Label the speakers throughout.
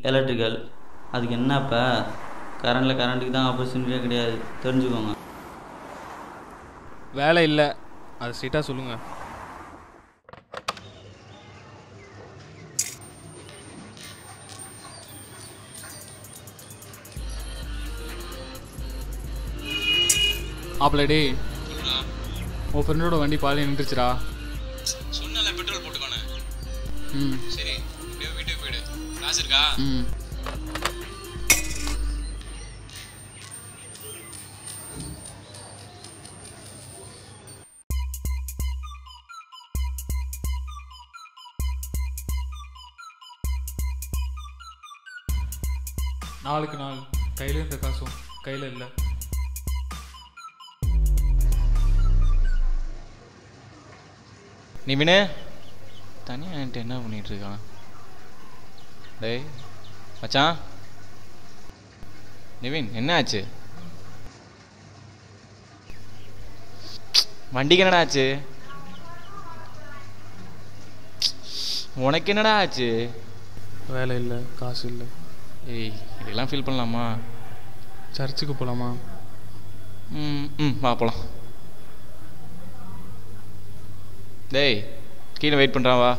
Speaker 1: Electrical அதுக்கு என்ன இப்போ கரண்டில் கரண்ட்டுக்கு தான் ஆப்பர்ச்சுனிட்டியே கிடையாது தெரிஞ்சுக்கோங்க
Speaker 2: வேலை இல்லை அது ஸ்ட்ரெயிட்டாக சொல்லுங்கள் ஆப்பிள டேய் உன் ஃப்ரெண்டோட வண்டி பாதி நின்றுச்சுடா
Speaker 3: சொன்னல பெட்ரோல் போட்டுக்கோனே
Speaker 2: ம்
Speaker 3: சரி இப்படியே வீட்டுக்கு போயிடு காசு இருக்கா
Speaker 2: ம் நாளுக்கு நாள் கையில் இருந்த காசும் கையில் இல்லை
Speaker 3: நிவினு தனியாக என்கிட்ட என்ன பண்ணிட்டு இருக்கான் டேய் மச்சான் நிவின் என்ன ஆச்சு வண்டிக்கு என்னடா ஆச்சு உனக்கு என்னடா ஆச்சு
Speaker 2: வேலை இல்லை காசு இல்லை
Speaker 3: ஏய் இதெல்லாம் ஃபீல் பண்ணலாமா
Speaker 2: சர்ச்சுக்கு போகலாமா
Speaker 3: ம் ம் வா போலாம் டேய் கீழே வெயிட் பண்ணுறான் வா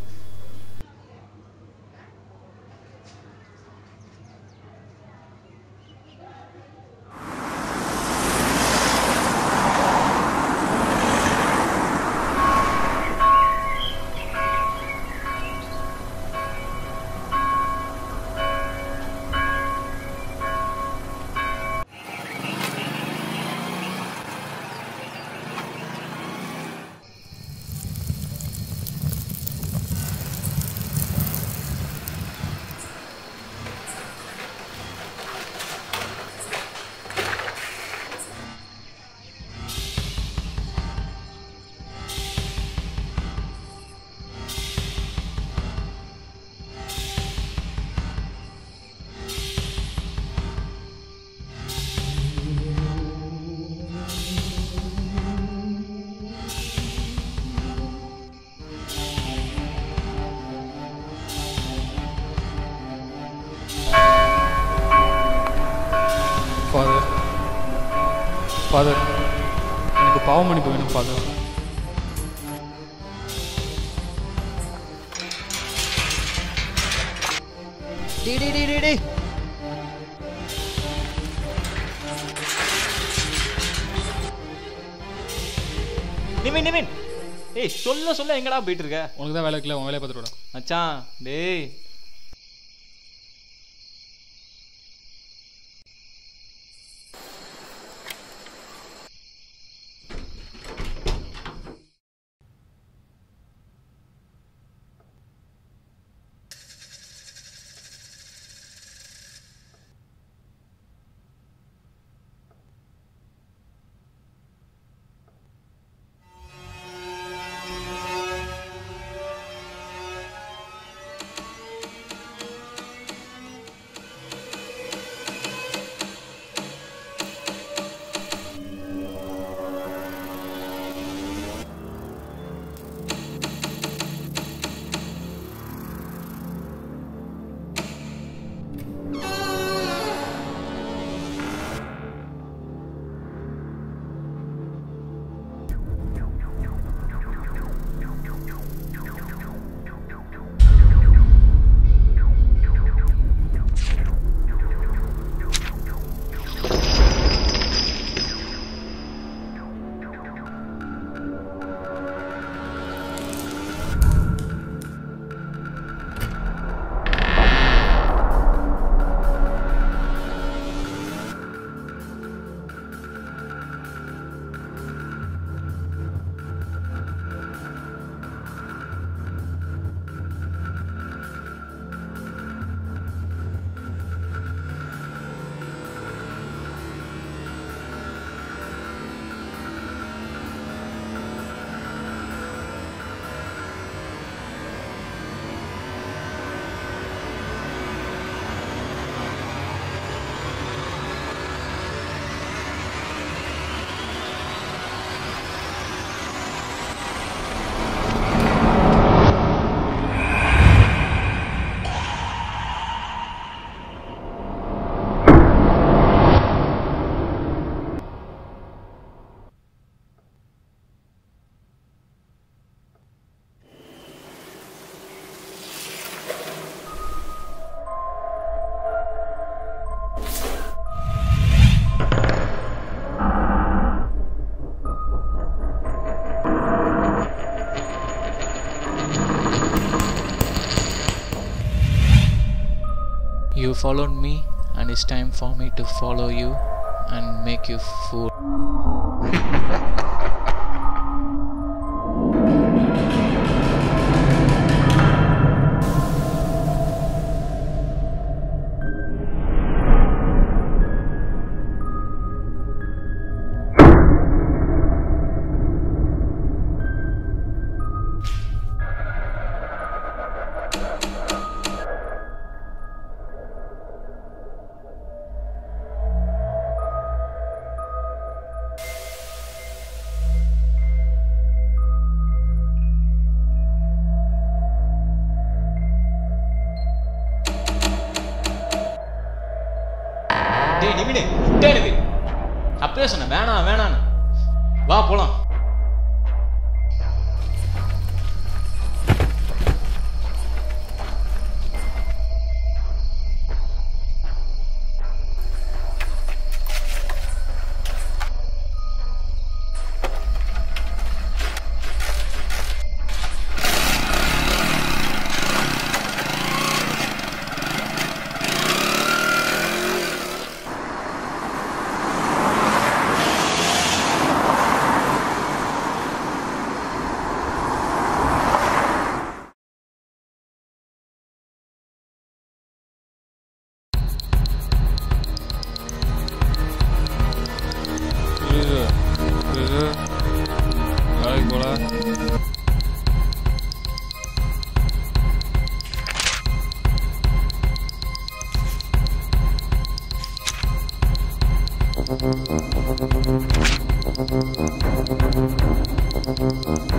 Speaker 2: ஃபாதர் ஃபாதர் எனக்கு பாவ மன்னிப்பு வேணும் ஃபாதர்
Speaker 3: டேய் டேய் டேய் டேய் டேய் நிவின் நிவின் ஏய் சொல்ல சொல்ல எங்கடா போயிட்டு இருக்க
Speaker 2: உனக்கு தான் வேலை இருக்குல்ல உன் வேலையை பார்த்துட்டு வாடா.
Speaker 3: மச்சான் டேய்
Speaker 2: You followed me, and it's time for me to follow you and make you fool.
Speaker 3: டேய் நிமினு விட்டே எனக்கு அப்பவே சொன்னேன் வேணாம் வேணான்னு வா போலாம்
Speaker 2: புரியுது புரியுது வேலைக்கு போல
Speaker 4: Thank